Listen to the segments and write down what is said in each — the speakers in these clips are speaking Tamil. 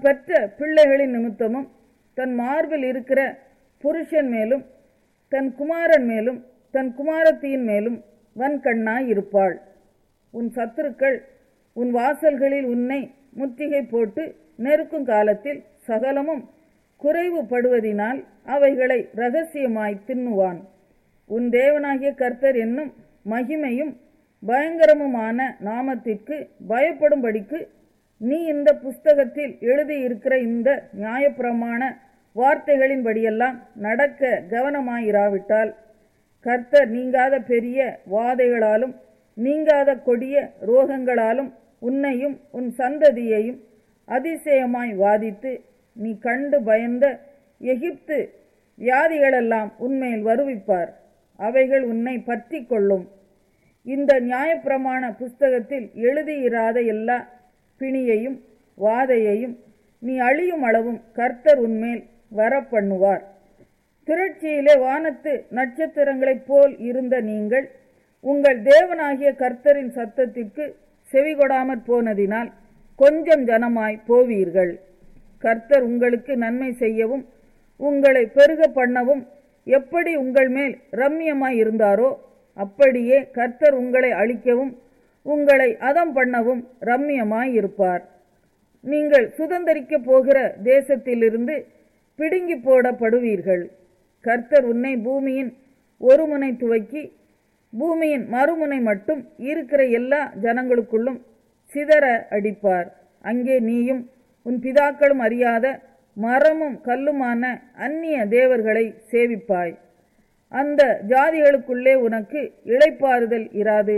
பெற்ற பிள்ளைகளின் நிமித்தமும் தன் மார்பில் இருக்கிற புருஷன் மேலும் தன் குமாரன் மேலும் தன் குமாரத்தியின் மேலும் வன்கண்ணாய் இருப்பாள் உன் சத்துருக்கள் உன் வாசல்களில் உன்னை முற்றுகை போட்டு நெருக்கும் காலத்தில் சகலமும் குறைவுபடுவதினால் அவைகளை ரகசியமாய் தின்னுவான் உன் தேவனாகிய கர்த்தர் என்னும் மகிமையும் பயங்கரமுமான நாமத்திற்கு பயப்படும்படிக்கு நீ இந்த புஸ்தகத்தில் எழுதியிருக்கிற இந்த நியாயப்பிரமாண வார்த்தைகளின்படியெல்லாம் நடக்க கவனமாயிராவிட்டால் கர்த்தர் நீங்காத பெரிய வாதைகளாலும் நீங்காத கொடிய ரோகங்களாலும் உன்னையும் உன் சந்ததியையும் அதிசயமாய் வாதித்து நீ கண்டு பயந்த எகிப்து வியாதிகளெல்லாம் உன்மேல் வருவிப்பார் அவைகள் உன்னை பற்றி கொள்ளும் இந்த நியாயப்பிரமாண புஸ்தகத்தில் எழுதியிராத எல்லா பிணியையும் வாதையையும் நீ அழியும் அளவும் கர்த்தர் உன்மேல் வரப்பண்ணுவார் திரட்சியிலே வானத்து நட்சத்திரங்களைப் போல் இருந்த நீங்கள் உங்கள் தேவனாகிய கர்த்தரின் சத்தத்திற்கு செவிகொடாமற் போனதினால் கொஞ்சம் ஜனமாய் போவீர்கள் கர்த்தர் உங்களுக்கு நன்மை செய்யவும் உங்களை பெருக பண்ணவும் எப்படி உங்கள் மேல் ரம்மியமாய் இருந்தாரோ அப்படியே கர்த்தர் உங்களை அழிக்கவும் உங்களை அதம் பண்ணவும் ரம்மியமாய் இருப்பார் நீங்கள் சுதந்திரிக்க போகிற தேசத்திலிருந்து பிடுங்கி போடப்படுவீர்கள் கர்த்தர் உன்னை பூமியின் ஒரு முனை துவக்கி பூமியின் மறுமுனை மட்டும் இருக்கிற எல்லா ஜனங்களுக்குள்ளும் சிதற அடிப்பார் அங்கே நீயும் உன் பிதாக்களும் அறியாத மரமும் கல்லுமான அந்நிய தேவர்களை சேவிப்பாய் அந்த ஜாதிகளுக்குள்ளே உனக்கு இளைப்பாறுதல் இராது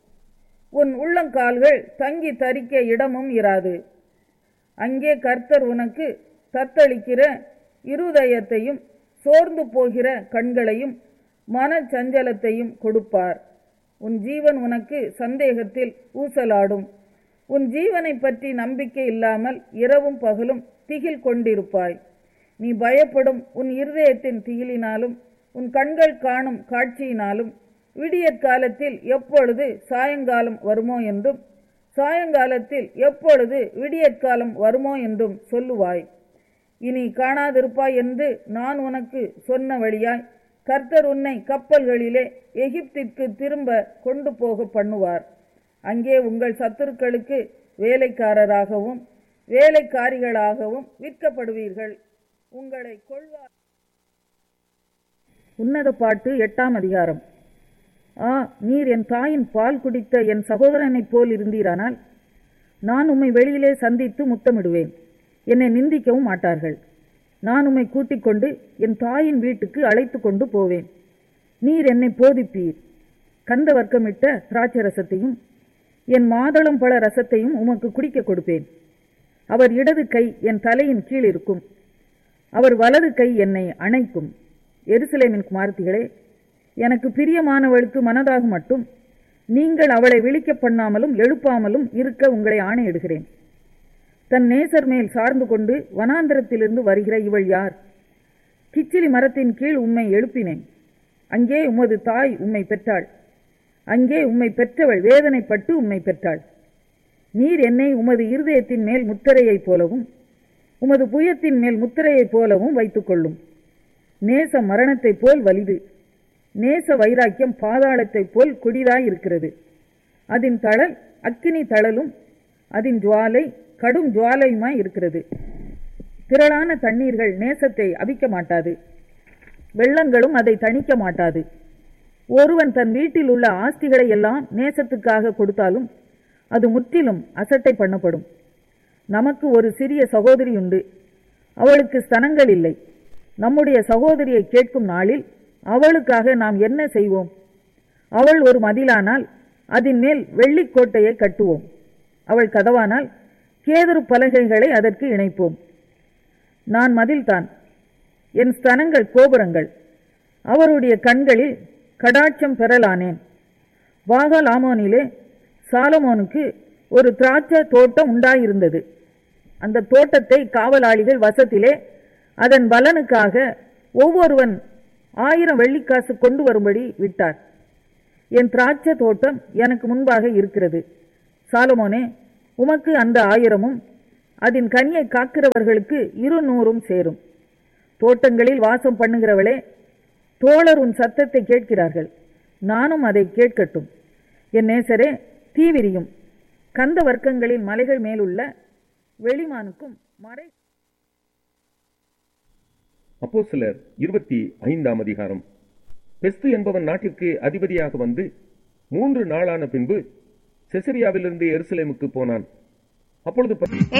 உன் உள்ளங்கால்கள் தங்கி தரிக்க இடமும் இராது அங்கே கர்த்தர் உனக்கு தத்தளிக்கிற இருதயத்தையும் சோர்ந்து போகிற கண்களையும் மனச்சஞ்சலத்தையும் கொடுப்பார் உன் ஜீவன் உனக்கு சந்தேகத்தில் ஊசலாடும் உன் ஜீவனை பற்றி நம்பிக்கை இல்லாமல் இரவும் பகலும் திகில் கொண்டிருப்பாய் நீ பயப்படும் உன் இருதயத்தின் திகிலினாலும் உன் கண்கள் காணும் காட்சியினாலும் விடியற் காலத்தில் எப்பொழுது சாயங்காலம் வருமோ என்றும் சாயங்காலத்தில் எப்பொழுது விடியற்காலம் வருமோ என்றும் சொல்லுவாய் இனி காணாதிருப்பாய் என்று நான் உனக்கு சொன்ன வழியாய் கர்த்தர் உன்னை கப்பல்களிலே எகிப்திற்கு திரும்ப கொண்டு போக பண்ணுவார் அங்கே உங்கள் சத்துருக்களுக்கு வேலைக்காரராகவும் வேலைக்காரிகளாகவும் விற்கப்படுவீர்கள் உங்களை கொள்வார் உன்னத பாட்டு எட்டாம் அதிகாரம் ஆ நீர் என் தாயின் பால் குடித்த என் சகோதரனைப் போல் இருந்தீரானால் நான் உம்மை வெளியிலே சந்தித்து முத்தமிடுவேன் என்னை நிந்திக்கவும் மாட்டார்கள் நான் உம்மை கூட்டிக் கொண்டு என் தாயின் வீட்டுக்கு அழைத்து கொண்டு போவேன் நீர் என்னை போதிப்பீர் கந்த வர்க்கமிட்ட திராட்சை ரசத்தையும் என் மாதளம் பழ ரசத்தையும் உமக்கு குடிக்க கொடுப்பேன் அவர் இடது கை என் தலையின் கீழ் இருக்கும் அவர் வலது கை என்னை அணைக்கும் எருசலேமின் குமாரத்திகளே எனக்கு பிரியமானவளுக்கு மனதாக மட்டும் நீங்கள் அவளை விழிக்க பண்ணாமலும் எழுப்பாமலும் இருக்க உங்களை ஆணையிடுகிறேன் தன் நேசர் மேல் சார்ந்து கொண்டு வனாந்தரத்திலிருந்து வருகிற இவள் யார் கிச்சிலி மரத்தின் கீழ் உம்மை எழுப்பினேன் அங்கே உமது தாய் உம்மை பெற்றாள் அங்கே உம்மை பெற்றவள் வேதனைப்பட்டு உம்மை பெற்றாள் நீர் என்னை உமது இருதயத்தின் மேல் முத்திரையைப் போலவும் உமது புயத்தின் மேல் முத்திரையைப் போலவும் வைத்துக் கொள்ளும் நேச மரணத்தைப் போல் வலிது நேச வைராக்கியம் பாதாளத்தைப் போல் கொடிதாயிருக்கிறது அதன் தழல் அக்கினி தழலும் அதன் ஜுவாலை கடும் ஜுவாலையுமாய் இருக்கிறது திரளான தண்ணீர்கள் நேசத்தை அவிக்க மாட்டாது வெள்ளங்களும் அதை தணிக்க மாட்டாது ஒருவன் தன் வீட்டில் உள்ள ஆஸ்திகளை எல்லாம் நேசத்துக்காக கொடுத்தாலும் அது முற்றிலும் அசட்டை பண்ணப்படும் நமக்கு ஒரு சிறிய சகோதரி உண்டு அவளுக்கு ஸ்தனங்கள் இல்லை நம்முடைய சகோதரியை கேட்கும் நாளில் அவளுக்காக நாம் என்ன செய்வோம் அவள் ஒரு மதிலானால் அதன் மேல் வெள்ளிக்கோட்டையை கட்டுவோம் அவள் கதவானால் கேதுரு பலகைகளை அதற்கு இணைப்போம் நான் மதில்தான் என் ஸ்தனங்கள் கோபுரங்கள் அவருடைய கண்களில் கடாட்சம் பெறலானேன் வாகலாமோனிலே சாலமோனுக்கு ஒரு திராட்சை தோட்டம் உண்டாயிருந்தது அந்த தோட்டத்தை காவலாளிகள் வசத்திலே அதன் பலனுக்காக ஒவ்வொருவன் ஆயிரம் வெள்ளிக்காசு கொண்டு வரும்படி விட்டார் என் திராட்சை தோட்டம் எனக்கு முன்பாக இருக்கிறது சாலமோனே உமக்கு அந்த ஆயிரமும் அதன் கனியை காக்கிறவர்களுக்கு இருநூறும் சேரும் தோட்டங்களில் வாசம் பண்ணுகிறவளே தோழர் உன் சத்தத்தை கேட்கிறார்கள் நானும் அதை கேட்கட்டும் என் நேசரே தீவிரியும் கந்த வர்க்கங்களின் மலைகள் மேலுள்ள வெளிமானுக்கும் மறை அப்போ சிலர் இருபத்தி ஐந்தாம் அதிகாரம் பெஸ்து என்பவன் நாட்டிற்கு அதிபதியாக வந்து மூன்று நாளான பின்பு செசரியாவிலிருந்து எருசலேமுக்கு போனான் அப்பொழுது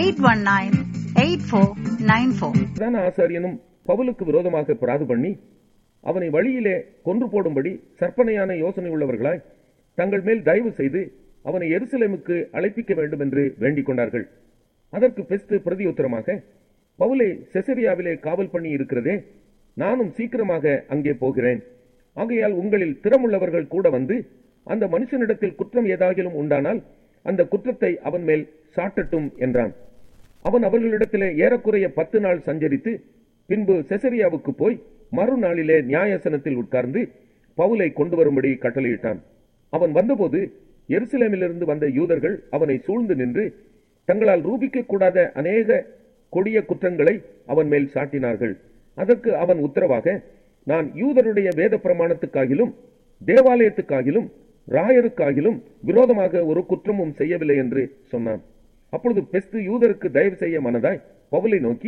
819-8494. பிரதான ஆசாரியனும் பவுலுக்கு விரோதமாக பிராது பண்ணி அவனை வழியிலே கொன்று போடும்படி சற்பனையான யோசனை உள்ளவர்களாய் தங்கள் மேல் தயவு செய்து அவனை எருசலேமுக்கு அழைப்பிக்க வேண்டும் என்று வேண்டிக் கொண்டார்கள் அதற்கு பெஸ்து பிரதியுத்தரமாக பவுலை செசரியாவிலே காவல் பண்ணி இருக்கிறதே நானும் சீக்கிரமாக அங்கே போகிறேன் ஆகையால் உங்களில் திறமுள்ளவர்கள் கூட வந்து அந்த மனுஷனிடத்தில் குற்றம் ஏதாகிலும் உண்டானால் அந்த குற்றத்தை அவன் மேல் சாட்டட்டும் என்றான் அவன் அவர்களிடத்திலே ஏறக்குறைய பத்து நாள் சஞ்சரித்து பின்பு செசரியாவுக்கு போய் மறுநாளிலே நியாயசனத்தில் உட்கார்ந்து பவுலை கொண்டு வரும்படி கட்டளையிட்டான் அவன் வந்தபோது எருசலேமிலிருந்து வந்த யூதர்கள் அவனை சூழ்ந்து நின்று தங்களால் ரூபிக்க கூடாத அநேக கொடிய குற்றங்களை அவன் மேல் சாட்டினார்கள் அதற்கு அவன் உத்தரவாக நான் யூதருடைய வேத பிரமாணத்துக்காகிலும் தேவாலயத்துக்காகிலும் ராயருக்காகிலும் விரோதமாக ஒரு குற்றமும் செய்யவில்லை என்று சொன்னான் அப்பொழுது பெஸ்து யூதருக்கு தயவு செய்ய மனதாய் பவுலை நோக்கி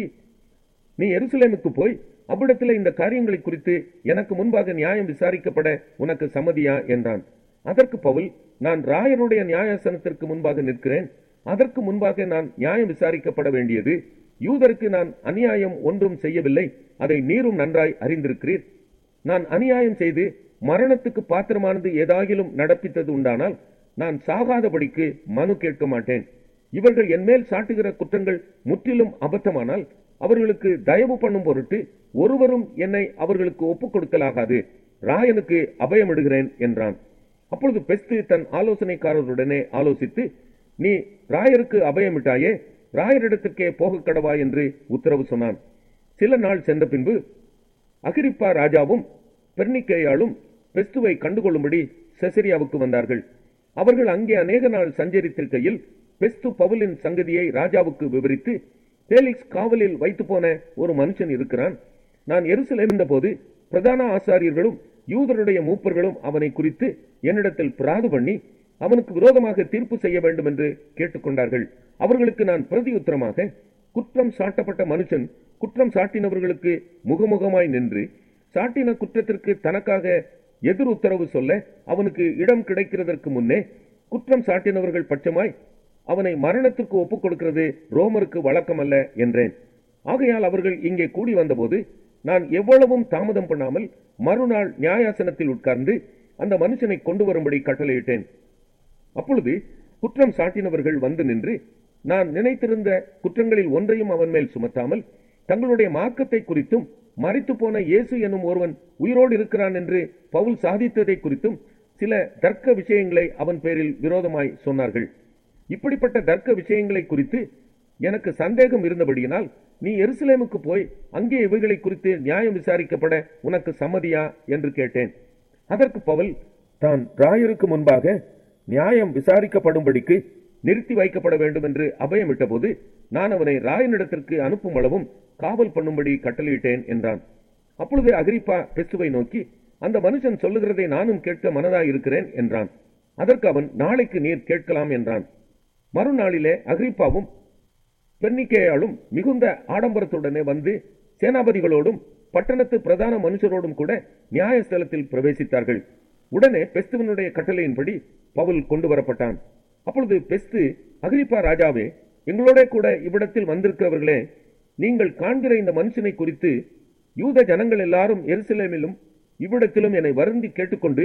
நீ எருசலேமுக்கு போய் அவ்விடத்தில் இந்த காரியங்களை குறித்து எனக்கு முன்பாக நியாயம் விசாரிக்கப்பட உனக்கு சம்மதியா என்றான் அதற்கு பவுல் நான் ராயருடைய நியாயாசனத்திற்கு முன்பாக நிற்கிறேன் அதற்கு முன்பாக நான் நியாயம் விசாரிக்கப்பட வேண்டியது யூதருக்கு நான் அநியாயம் ஒன்றும் செய்யவில்லை அதை நீரும் நன்றாய் அறிந்திருக்கிறீர் நான் அநியாயம் செய்து மரணத்துக்கு பாத்திரமானது ஏதாகிலும் நடப்பித்தது உண்டானால் நான் சாகாதபடிக்கு மனு கேட்க மாட்டேன் இவர்கள் என்மேல் சாட்டுகிற குற்றங்கள் முற்றிலும் அபத்தமானால் அவர்களுக்கு தயவு பண்ணும் பொருட்டு ஒருவரும் என்னை அவர்களுக்கு ஒப்புக் கொடுக்கலாகாது ராயனுக்கு அபயமிடுகிறேன் என்றான் அப்பொழுது பெஸ்து தன் ஆலோசனைக்காரருடனே ஆலோசித்து நீ ராயருக்கு அபயமிட்டாயே ராயரிடத்திற்கே போக கடவா என்று உத்தரவு சொன்னான் சில நாள் சென்ற பின்பு அகிரிப்பா ராஜாவும் பெர்னிக்கேயாளும் பெஸ்துவை கண்டுகொள்ளும்படி செசரியாவுக்கு வந்தார்கள் அவர்கள் அங்கே அநேக நாள் சஞ்சரித்திருக்கையில் பெஸ்து பவுலின் சங்கதியை ராஜாவுக்கு விவரித்து பேலிக்ஸ் காவலில் வைத்து போன ஒரு மனுஷன் இருக்கிறான் நான் எருசலேம் போது பிரதான ஆசாரியர்களும் யூதருடைய மூப்பர்களும் அவனை குறித்து என்னிடத்தில் பிராது பண்ணி அவனுக்கு விரோதமாக தீர்ப்பு செய்ய வேண்டும் என்று கேட்டுக்கொண்டார்கள் அவர்களுக்கு நான் பிரதி உத்தரமாக குற்றம் சாட்டப்பட்ட மனுஷன் குற்றம் சாட்டினவர்களுக்கு முகமுகமாய் நின்று சாட்டின குற்றத்திற்கு தனக்காக எதிர் உத்தரவு சொல்ல அவனுக்கு இடம் கிடைக்கிறதற்கு முன்னே குற்றம் சாட்டினவர்கள் பட்சமாய் அவனை மரணத்திற்கு ஒப்புக் கொடுக்கிறது ரோமருக்கு வழக்கமல்ல என்றேன் ஆகையால் அவர்கள் இங்கே கூடி வந்தபோது நான் எவ்வளவும் தாமதம் பண்ணாமல் மறுநாள் நியாயாசனத்தில் உட்கார்ந்து அந்த மனுஷனை கொண்டு வரும்படி கட்டளையிட்டேன் அப்பொழுது குற்றம் சாட்டினவர்கள் வந்து நின்று நான் நினைத்திருந்த குற்றங்களில் ஒன்றையும் அவன் மேல் சுமத்தாமல் தங்களுடைய மார்க்கத்தை குறித்தும் மறித்து போன இயேசு எனும் ஒருவன் உயிரோடு இருக்கிறான் என்று பவுல் சாதித்ததை குறித்தும் சில தர்க்க விஷயங்களை அவன் பேரில் விரோதமாய் சொன்னார்கள் இப்படிப்பட்ட தர்க்க விஷயங்களை குறித்து எனக்கு சந்தேகம் இருந்தபடியினால் நீ எருசலேமுக்கு போய் அங்கே இவைகளை குறித்து நியாயம் விசாரிக்கப்பட உனக்கு சம்மதியா என்று கேட்டேன் அதற்கு பவுல் தான் ராயருக்கு முன்பாக நியாயம் விசாரிக்கப்படும்படிக்கு நிறுத்தி வைக்கப்பட வேண்டும் என்று அபயமிட்ட போது நான் அவனை ராயனிடத்திற்கு அனுப்பும் அளவும் காவல் பண்ணும்படி கட்டளையிட்டேன் என்றான் அப்பொழுது அகிரிப்பா பெஸ்துவை நோக்கி அந்த மனுஷன் சொல்லுகிறதை நானும் கேட்க மனதாய் இருக்கிறேன் என்றான் அதற்கு அவன் நாளைக்கு நீர் கேட்கலாம் என்றான் மறுநாளிலே அகிரிப்பாவும் பெர்னிக்கேயாலும் மிகுந்த ஆடம்பரத்துடனே வந்து சேனாபதிகளோடும் பட்டணத்து பிரதான மனுஷரோடும் கூட நியாயஸ்தலத்தில் பிரவேசித்தார்கள் உடனே பெஸ்துவனுடைய கட்டளையின்படி பவுல் கொண்டு வரப்பட்டான் அப்பொழுது பெஸ்து அகிரிப்பா ராஜாவே எங்களோட கூட இவ்விடத்தில் வந்திருக்கிறவர்களே நீங்கள் காண்கிற இந்த மனுஷனை குறித்து யூத ஜனங்கள் எல்லாரும் எருசலேமிலும் இவ்விடத்திலும் என்னை வருந்தி கேட்டுக்கொண்டு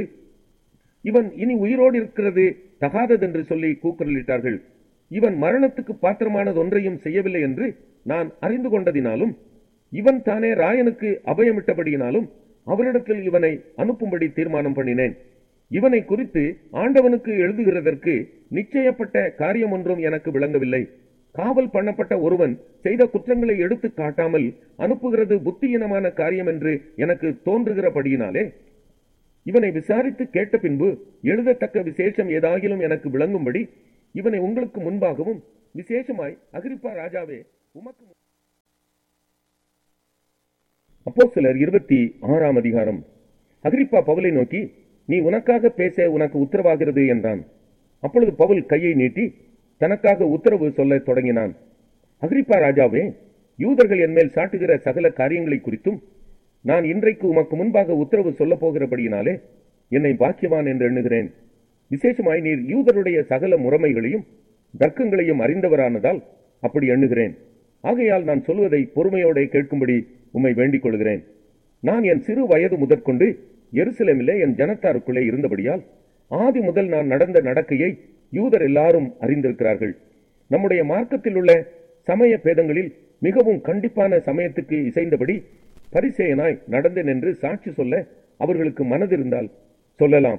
இவன் இனி உயிரோடு இருக்கிறது தகாததென்று சொல்லி கூக்குரலிட்டார்கள் இவன் மரணத்துக்கு பாத்திரமானது ஒன்றையும் செய்யவில்லை என்று நான் அறிந்து கொண்டதினாலும் இவன் தானே ராயனுக்கு அபயமிட்டபடியினாலும் அவரிடத்தில் இவனை அனுப்பும்படி தீர்மானம் பண்ணினேன் இவனை குறித்து ஆண்டவனுக்கு எழுதுகிறதற்கு நிச்சயப்பட்ட காரியம் ஒன்றும் எனக்கு விளங்கவில்லை காவல் பண்ணப்பட்ட ஒருவன் செய்த குற்றங்களை எடுத்து காட்டாமல் அனுப்புகிறது புத்தியினமான காரியம் என்று எனக்கு தோன்றுகிறபடியினாலே இவனை விசாரித்து கேட்ட பின்பு எழுதத்தக்க விசேஷம் ஏதாகிலும் எனக்கு விளங்கும்படி இவனை உங்களுக்கு முன்பாகவும் விசேஷமாய் அகிரிப்பா ராஜாவே உமக்கு அப்போ சிலர் இருபத்தி ஆறாம் அதிகாரம் அகிரிப்பா பவுலை நோக்கி நீ உனக்காக பேச உனக்கு உத்தரவாகிறது என்றான் அப்பொழுது பவுல் கையை நீட்டி தனக்காக உத்தரவு சொல்லத் தொடங்கினான் அகிரிப்பா ராஜாவே யூதர்கள் என்மேல் சாட்டுகிற சகல காரியங்களை குறித்தும் நான் இன்றைக்கு உமக்கு முன்பாக உத்தரவு சொல்லப் போகிறபடியினாலே என்னை பாக்கியவான் என்று எண்ணுகிறேன் விசேஷமாய் நீர் யூதருடைய சகல முறைமைகளையும் தர்க்கங்களையும் அறிந்தவரானதால் அப்படி எண்ணுகிறேன் ஆகையால் நான் சொல்வதை பொறுமையோட கேட்கும்படி உம்மை வேண்டிக் கொள்கிறேன் நான் என் சிறு வயது முதற்கொண்டு எருசலேமிலே என் ஜனத்தாருக்குள்ளே இருந்தபடியால் ஆதி முதல் நான் நடந்த நடக்கையை யூதர் எல்லாரும் அறிந்திருக்கிறார்கள் நம்முடைய மார்க்கத்தில் உள்ள சமய பேதங்களில் மிகவும் கண்டிப்பான சமயத்துக்கு இசைந்தபடி பரிசேயனாய் நடந்தேன் என்று சாட்சி சொல்ல அவர்களுக்கு மனதிருந்தால் சொல்லலாம்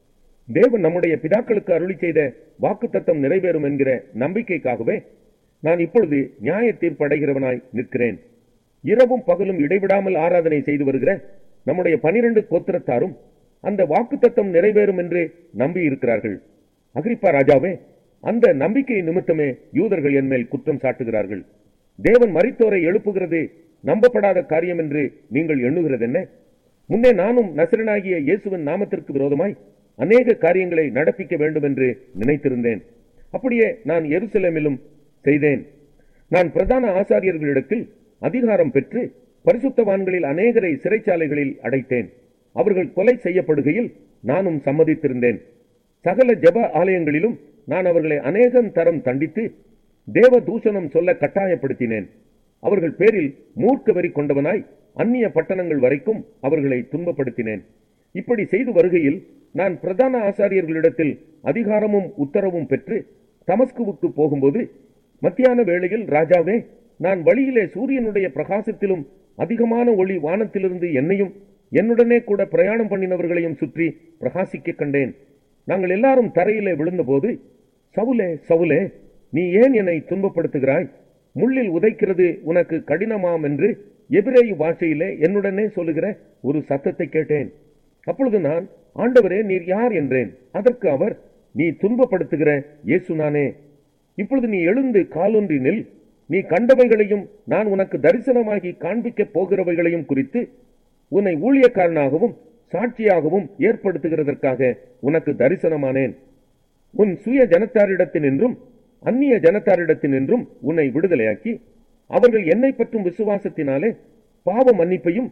தேவன் நம்முடைய பிதாக்களுக்கு அருளி செய்த வாக்குத்தத்தம் நிறைவேறும் என்கிற நம்பிக்கைக்காகவே நான் இப்பொழுது நியாய தீர்ப்படைகிறவனாய் நிற்கிறேன் இரவும் பகலும் இடைவிடாமல் ஆராதனை செய்து வருகிற நம்முடைய பனிரெண்டு கோத்திரத்தாரும் அந்த வாக்குத்தத்தம் நிறைவேறும் என்று நம்பி இருக்கிறார்கள் அகிரிப்பா ராஜாவே அந்த நம்பிக்கை நிமித்தமே யூதர்கள் என் மேல் குற்றம் சாட்டுகிறார்கள் தேவன் மரித்தோரை எழுப்புகிறது நம்பப்படாத காரியம் என்று நீங்கள் எண்ணுகிறது என்ன முன்னே நானும் நசரனாகிய இயேசுவின் நாமத்திற்கு விரோதமாய் அநேக காரியங்களை நடப்பிக்க வேண்டும் என்று நினைத்திருந்தேன் அப்படியே நான் எருசலேமிலும் செய்தேன் நான் பிரதான ஆசாரியர்களிடத்தில் அதிகாரம் பெற்று பரிசுத்தவான்களில் அநேகரை சிறைச்சாலைகளில் அடைத்தேன் அவர்கள் கொலை செய்யப்படுகையில் நானும் சம்மதித்திருந்தேன் சகல ஜெப ஆலயங்களிலும் நான் அவர்களை அநேகம் தரம் தண்டித்து தேவ தூஷணம் சொல்ல கட்டாயப்படுத்தினேன் அவர்கள் பேரில் மூர்க்க வெறி கொண்டவனாய் அந்நிய பட்டணங்கள் வரைக்கும் அவர்களை துன்பப்படுத்தினேன் இப்படி செய்து வருகையில் நான் பிரதான ஆசாரியர்களிடத்தில் அதிகாரமும் உத்தரவும் பெற்று தமஸ்குவுக்கு போகும்போது மத்தியான வேளையில் ராஜாவே நான் வழியிலே சூரியனுடைய பிரகாசத்திலும் அதிகமான ஒளி வானத்திலிருந்து என்னையும் என்னுடனே கூட பிரயாணம் பண்ணினவர்களையும் சுற்றி பிரகாசிக்க கண்டேன் நாங்கள் எல்லாரும் தரையிலே விழுந்தபோது சவுலே சவுலே நீ ஏன் என்னை துன்பப்படுத்துகிறாய் முள்ளில் உதைக்கிறது உனக்கு கடினமாம் என்று எபிரேயு பாஷையிலே என்னுடனே சொல்லுகிற ஒரு சத்தத்தை கேட்டேன் அப்பொழுது நான் ஆண்டவரே நீர் யார் என்றேன் அதற்கு அவர் நீ துன்பப்படுத்துகிற இயேசு நானே இப்பொழுது நீ எழுந்து காலொன்றி நில் நீ கண்டவைகளையும் நான் உனக்கு தரிசனமாகி காண்பிக்கப் போகிறவைகளையும் குறித்து உன்னை ஊழியக்காரனாகவும் சாட்சியாகவும் ஏற்படுத்துகிறதற்காக உனக்கு தரிசனமானேன் உன் சுய ஜனத்தாரிடத்தினின்றும் அந்நிய ஜனத்தாரிடத்தினின்றும் உன்னை விடுதலையாக்கி அவர்கள் என்னை பற்றும் விசுவாசத்தினாலே பாவ மன்னிப்பையும்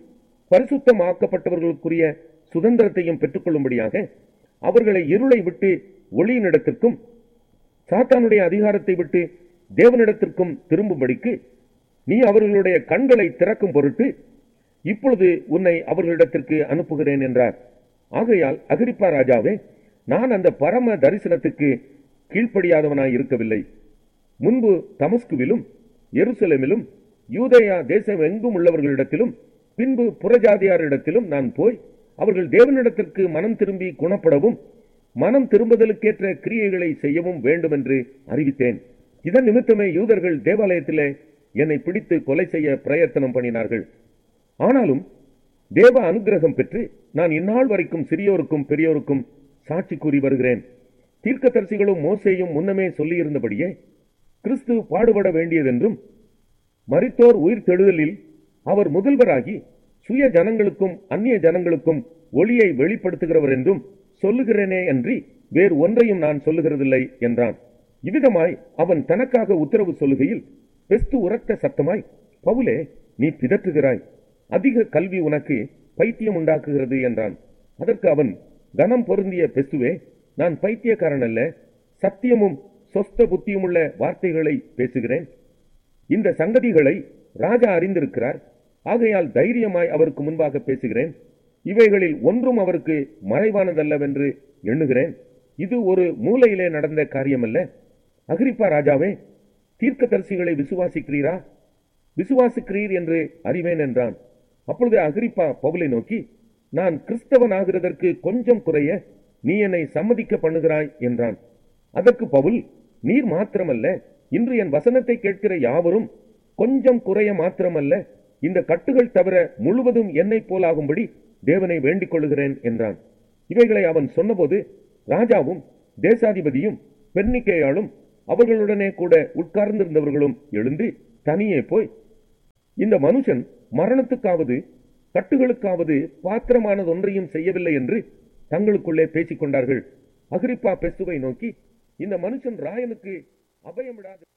பரிசுத்தமாக்கப்பட்டவர்களுக்குரிய சுதந்திரத்தையும் பெற்றுக்கொள்ளும்படியாக அவர்களை இருளை விட்டு ஒளியினிடத்திற்கும் சாத்தானுடைய அதிகாரத்தை விட்டு தேவனிடத்திற்கும் திரும்பும்படிக்கு நீ அவர்களுடைய கண்களை திறக்கும் பொருட்டு இப்பொழுது உன்னை அவர்களிடத்திற்கு அனுப்புகிறேன் என்றார் ஆகையால் அகிரிப்பா ராஜாவே நான் அந்த பரம தரிசனத்துக்கு கீழ்ப்படியாதவனாய் இருக்கவில்லை முன்பு தமஸ்குவிலும் எருசலேமிலும் யூதேயா தேசம் எங்கும் உள்ளவர்களிடத்திலும் பின்பு புறஜாதியாரிடத்திலும் நான் போய் அவர்கள் தேவனிடத்திற்கு மனம் திரும்பி குணப்படவும் மனம் திரும்புதலுக்கேற்ற கிரியைகளை செய்யவும் வேண்டும் என்று அறிவித்தேன் இதன் நிமித்தமே யூதர்கள் தேவாலயத்திலே என்னை பிடித்து கொலை செய்ய பிரயத்தனம் பண்ணினார்கள் ஆனாலும் தேவ அனுக்கிரகம் பெற்று நான் இந்நாள் வரைக்கும் சிறியோருக்கும் பெரியோருக்கும் சாட்சி கூறி வருகிறேன் தீர்க்கதரிசிகளும் மோசேயும் முன்னமே சொல்லியிருந்தபடியே கிறிஸ்து பாடுபட வேண்டியதென்றும் மரித்தோர் உயிர் தெழுதலில் அவர் முதல்வராகி சுய ஜனங்களுக்கும் அந்நிய ஜனங்களுக்கும் ஒளியை வெளிப்படுத்துகிறவர் என்றும் சொல்லுகிறேனே அன்றி வேறு ஒன்றையும் நான் சொல்லுகிறதில்லை என்றான் இவ்விதமாய் அவன் தனக்காக உத்தரவு சொல்லுகையில் பெஸ்து உரத்த சத்தமாய் பவுலே நீ பிதற்றுகிறாய் அதிக கல்வி உனக்கு பைத்தியம் உண்டாக்குகிறது என்றான் அதற்கு அவன் கனம் பொருந்திய பெஸ்துவே நான் பைத்தியக்காரன் அல்ல சத்தியமும் சொஸ்த புத்தியுமுள்ள வார்த்தைகளை பேசுகிறேன் இந்த சங்கதிகளை ராஜா அறிந்திருக்கிறார் ஆகையால் தைரியமாய் அவருக்கு முன்பாக பேசுகிறேன் இவைகளில் ஒன்றும் அவருக்கு மறைவானதல்லவென்று எண்ணுகிறேன் இது ஒரு மூலையிலே நடந்த காரியமல்ல அகிரிப்பா ராஜாவே தீர்க்கதரிசிகளை விசுவாசிக்கிறீரா விசுவாசிக்கிறீர் என்று அறிவேன் என்றான் அப்பொழுது அகிரிப்பா பவுலை நோக்கி நான் கிறிஸ்தவனாகிறதற்கு கொஞ்சம் குறைய நீ என்னை சம்மதிக்க பண்ணுகிறாய் என்றான் அதற்கு பவுல் நீர் மாத்திரமல்ல இன்று என் வசனத்தை கேட்கிற யாவரும் கொஞ்சம் குறைய மாத்திரமல்ல இந்த கட்டுகள் தவிர முழுவதும் என்னைப் போலாகும்படி தேவனை வேண்டிக் கொள்கிறேன் என்றான் இவைகளை அவன் சொன்னபோது ராஜாவும் தேசாதிபதியும் பெர்னிக்கேயாலும் அவர்களுடனே கூட உட்கார்ந்திருந்தவர்களும் எழுந்து தனியே போய் இந்த மனுஷன் மரணத்துக்காவது கட்டுகளுக்காவது பாத்திரமானதொன்றையும் செய்யவில்லை என்று தங்களுக்குள்ளே பேசிக் கொண்டார்கள் அகிரிப்பா பெஸ்துவை நோக்கி இந்த மனுஷன் ராயனுக்கு அபயமிடாது